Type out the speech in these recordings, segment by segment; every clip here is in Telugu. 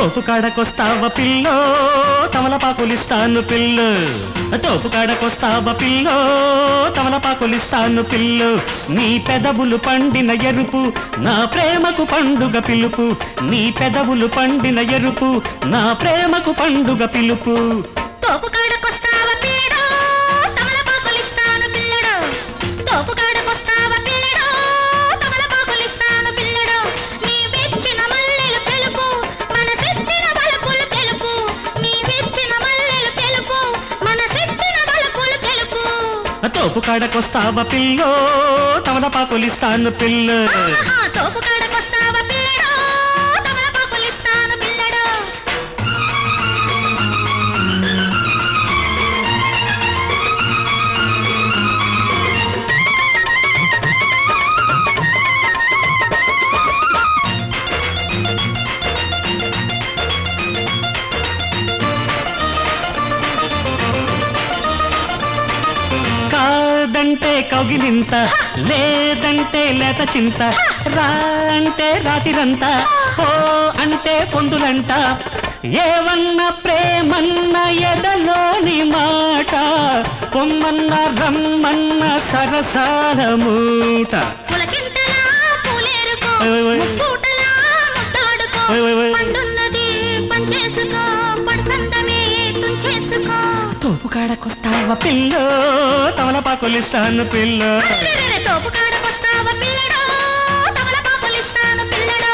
తోపు కాడకొస్తావ పిల్లో తమలపాకులిస్తాను పిల్లు తోపు కాడకొస్తావ పిల్లో తమలపాకులిస్తాను పిల్లు నీ పెదవులు పండిన ఎరుపు నా ప్రేమకు పండుగ పిలుపు నీ పెదవులు పండిన ఎరుపు నా ప్రేమకు పండుగ పిలుపు తోపు కాడకొస్తావా పిల్లడు తమలపాకులిస్తాను పిల్లడు తోపు కాడకొస్తావా పిల్లడు తమలపాకులిస్తాను పిల్లడు నీ వెచ్చిన మల్లెలు తెలుపు మన సెచ్చిన బలపులు తెలుపు నీ వెచ్చిన మల్లెలు తెలుపు మన సెచ్చిన బలపులు తెలుపు తోపు కాడకొస్తావ పిల్లో తమలపాకులిస్తాను పిల్లు ఆహా, తోపు కాడకొస్తావా పిల్లడు తమలపాకులిస్తాను పిల్లడు కాదంటే కౌగిలింత లేదంటే లేత చింత రా అంటే రాతిరంత ఓ అంటే పొందులంట ఏవన్న ప్రేమన్న ఎదలోని మాట పొమ్మన్న రమ్మన్న సరసాల మూట పులకింతలా పూలేరుకో ఓయ్ ఓయ్ ఓయ్. ముక్కుటలా ముద్దాడుకో ఓయ్ ఓయ్ ఓయ్. పండున్నది పంచేసుకో పడుసందమే తుంచేసుకో తోపు కాడకొస్తావ పిల్లో తమలపాకులిస్తాను పిల్లో అరెరెరెరె, తోపు కాడకొస్తావా పిల్లడో తమలపాకులిస్తాను పిల్లడో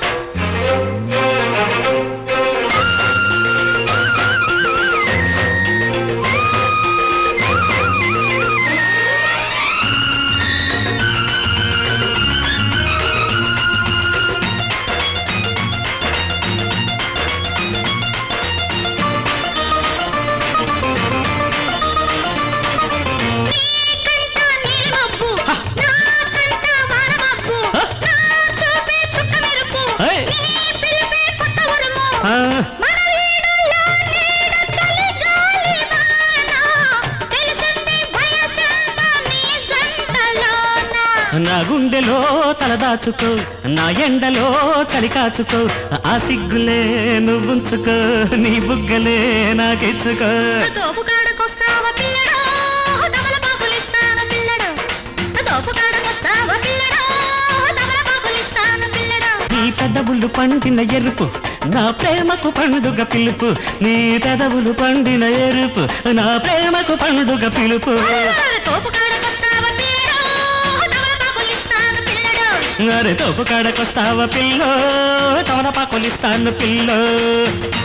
నీకంట నీలిమబ్బు, నాకంట వానమబ్బు, నా చూపే చుక్క మెరుపు, ఏయ్. నీ పిలుపే కొత్త ఉరుము. ఆ, మన వీడుల్లో నీడ తొలి గాలి వాన, తెలిసింది వయసెంత నీ జంటలోన. నా గుండెలో తలదాచుకో నా ఎండలో చలి కాచుకో ఆ సిగ్గులే నువ్వుంచుకో నీ బుగ్గలే నాకిచ్చుకో తోపు కాడకొస్తావా పిల్లడో, తమలపాకులిస్తాను పిల్లడు. తోపు కాడకొస్తావా పిల్లడో, తమలపాకులిస్తాను పిల్లడు. నీ పెదవులు పండిన ఎరుపు నా ప్రేమకు పండుగ పిలుపు నీ పెదవులు పండిన ఎరుపు నా ప్రేమకు పండుగ పిలుపు తోపు కాడకొస్తావా పిల్లడో, తమలపాకులిస్తాను పిల్లడు. అరే తోపు కాడకొస్తావా పిల్లో తమలపాకులిస్తాను పిల్లో